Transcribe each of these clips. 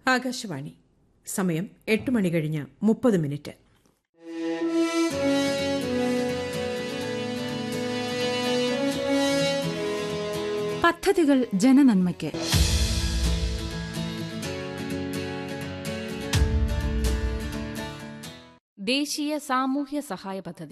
ആകാശവാണി സമയം എട്ട് മണി കഴിഞ്ഞ് മുപ്പത് മിനിറ്റ് പദ്ധതികൾ ജനനന്മയ്ക്ക് ദേശീയ സാമൂഹ്യ സഹായ പദ്ധതി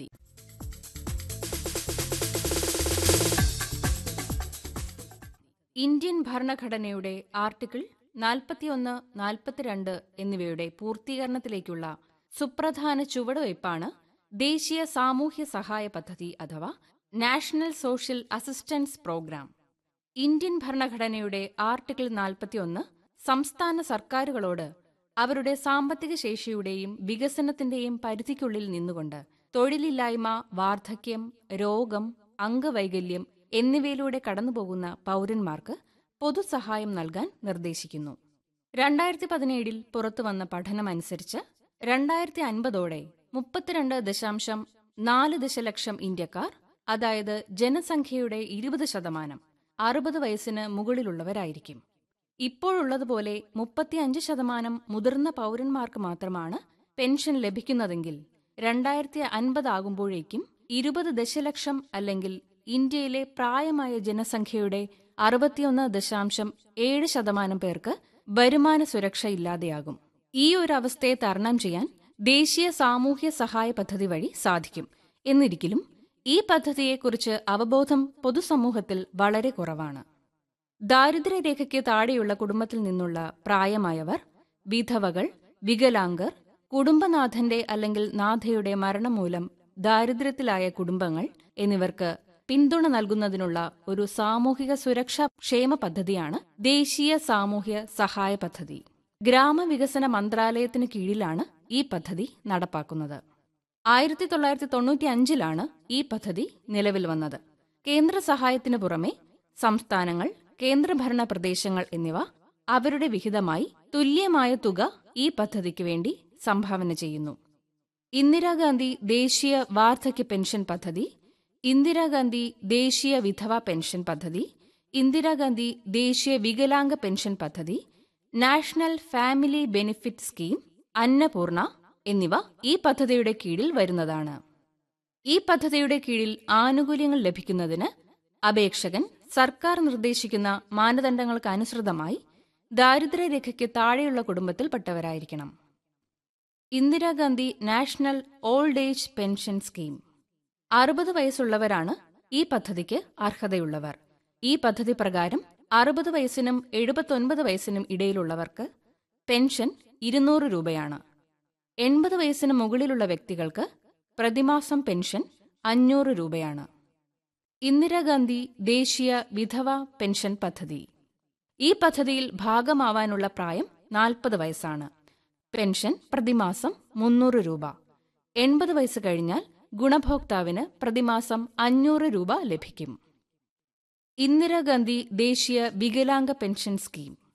ഇന്ത്യൻ ഭരണഘടനയുടെ ആർട്ടിക്കിൾ നാൽപ്പത്തിയൊന്ന് നാൽപ്പത്തിരണ്ട് എന്നിവയുടെ പൂർത്തീകരണത്തിലേക്കുള്ള സുപ്രധാന ചുവടുവയ്പ്പാണ് ദേശീയ സാമൂഹ്യ സഹായ പദ്ധതി അഥവാ national social assistance programme Indian ഭരണഘടനയുടെ ആർട്ടിക്കിൾ നാൽപ്പത്തിയൊന്ന് സംസ്ഥാന സർക്കാരുകളോട് അവരുടെ സാമ്പത്തിക ശേഷിയുടെയും വികസനത്തിന്റെയും പരിധിക്കുള്ളിൽ നിന്നുകൊണ്ട് തൊഴിലില്ലായ്മ വാർദ്ധക്യം രോഗം അംഗവൈകല്യം എന്നിവയിലൂടെ കടന്നുപോകുന്ന പൗരന്മാർക്ക് പൊതുസഹായം നൽകാൻ നിർദ്ദേശിക്കുന്നു രണ്ടായിരത്തി പതിനേഴിൽ പുറത്തുവന്ന പഠനമനുസരിച്ച് രണ്ടായിരത്തി അൻപതോടെ മുപ്പത്തിരണ്ട് ദശാംശം നാല് ദശലക്ഷം ഇന്ത്യക്കാർ അതായത് ജനസംഖ്യയുടെ ഇരുപത് ശതമാനം അറുപത് വയസ്സിന് മുകളിലുള്ളവരായിരിക്കും ഇപ്പോഴുള്ളതുപോലെ മുപ്പത്തിയഞ്ച് ശതമാനം മുതിർന്ന പൗരന്മാർക്ക് മാത്രമാണ് പെൻഷൻ ലഭിക്കുന്നതെങ്കിൽ രണ്ടായിരത്തി അൻപതാകുമ്പോഴേക്കും ഇരുപത് ദശലക്ഷം അല്ലെങ്കിൽ ഇന്ത്യയിലെ പ്രായമായ ജനസംഖ്യയുടെ അറുപത്തിയൊന്ന് ദശാംശം ഏഴ് ശതമാനം പേർക്ക് വരുമാന സുരക്ഷ ഇല്ലാതെയാകും ഈ ഒരു അവസ്ഥയെ തരണം ചെയ്യാൻ ദേശീയ സാമൂഹ്യ സഹായ പദ്ധതി വഴി സാധിക്കും എന്നിരിക്കലും ഈ പദ്ധതിയെക്കുറിച്ച് അവബോധം പൊതുസമൂഹത്തിൽ വളരെ കുറവാണ് ദാരിദ്ര്യരേഖയ്ക്ക് താഴെയുള്ള കുടുംബത്തിൽ നിന്നുള്ള പ്രായമായവർ വിധവകൾ വികലാംഗർ കുടുംബനാഥന്റെ അല്ലെങ്കിൽ നാഥയുടെ മരണം മൂലം ദാരിദ്ര്യത്തിലായ കുടുംബങ്ങൾ എന്നിവർക്ക് പിന്തുണ നൽകുന്നതിനുള്ള ഒരു സാമൂഹിക സുരക്ഷാ ക്ഷേമ പദ്ധതിയാണ് ദേശീയ സാമൂഹ്യ സഹായ പദ്ധതി ഗ്രാമവികസന മന്ത്രാലയത്തിന് കീഴിലാണ് ഈ പദ്ധതി നടപ്പാക്കുന്നത് ആയിരത്തി തൊള്ളായിരത്തി തൊണ്ണൂറ്റി അഞ്ചിലാണ് ഈ പദ്ധതി നിലവിൽ വന്നത് കേന്ദ്ര സഹായത്തിനു പുറമെ സംസ്ഥാനങ്ങൾ കേന്ദ്രഭരണ പ്രദേശങ്ങൾ എന്നിവ അവരുടെ വിഹിതമായി തുല്യമായ തുക ഈ പദ്ധതിക്ക് വേണ്ടി സംഭാവന ചെയ്യുന്നു ഇന്ദിരാഗാന്ധി ദേശീയ വാർദ്ധക്യ പെൻഷൻ പദ്ധതി ഇന്ദിരാഗാന്ധി ദേശീയ വിധവ പെൻഷൻ പദ്ധതി ഇന്ദിരാഗാന്ധി ദേശീയ വികലാംഗ പെൻഷൻ പദ്ധതി national family benefit scheme Annapurna എന്നിവ ഈ പദ്ധതിയുടെ കീഴിൽ വരുന്നതാണ് ഈ പദ്ധതിയുടെ കീഴിൽ ആനുകൂല്യങ്ങൾ ലഭിക്കുന്നതിന് അപേക്ഷകൻ സർക്കാർ നിർദ്ദേശിക്കുന്ന മാനദണ്ഡങ്ങൾക്ക് അനുസൃതമായി ദാരിദ്ര്യരേഖയ്ക്ക് താഴെയുള്ള കുടുംബത്തിൽപ്പെട്ടവരായിരിക്കണം Indira Gandhi national old age pension scheme അറുപത് വയസ്സുള്ളവരാണ് ഈ പദ്ധതിക്ക് അർഹതയുള്ളവർ ഈ പദ്ധതി പ്രകാരം അറുപത് വയസ്സിനും എഴുപത്തൊൻപത് വയസ്സിനും ഇടയിലുള്ളവർക്ക് പെൻഷൻ ഇരുന്നൂറ് രൂപയാണ് എൺപത് വയസ്സിന് മുകളിലുള്ള വ്യക്തികൾക്ക് പ്രതിമാസം പെൻഷൻ അഞ്ഞൂറ് രൂപയാണ് ഇന്ദിരാഗാന്ധി ദേശീയ വിധവ പെൻഷൻ പദ്ധതി ഈ പദ്ധതിയിൽ ഭാഗമാവാനുള്ള പ്രായം നാൽപ്പത് വയസ്സാണ് പെൻഷൻ പ്രതിമാസം മുന്നൂറ് രൂപ എൺപത് വയസ്സ് കഴിഞ്ഞാൽ ഗുണഭോക്താവിന് പ്രതിമാസം അഞ്ഞൂറ് രൂപ ലഭിക്കും ഇന്ദിരാഗാന്ധി ദേശീയ വികലാംഗ പെൻഷൻ സ്കീം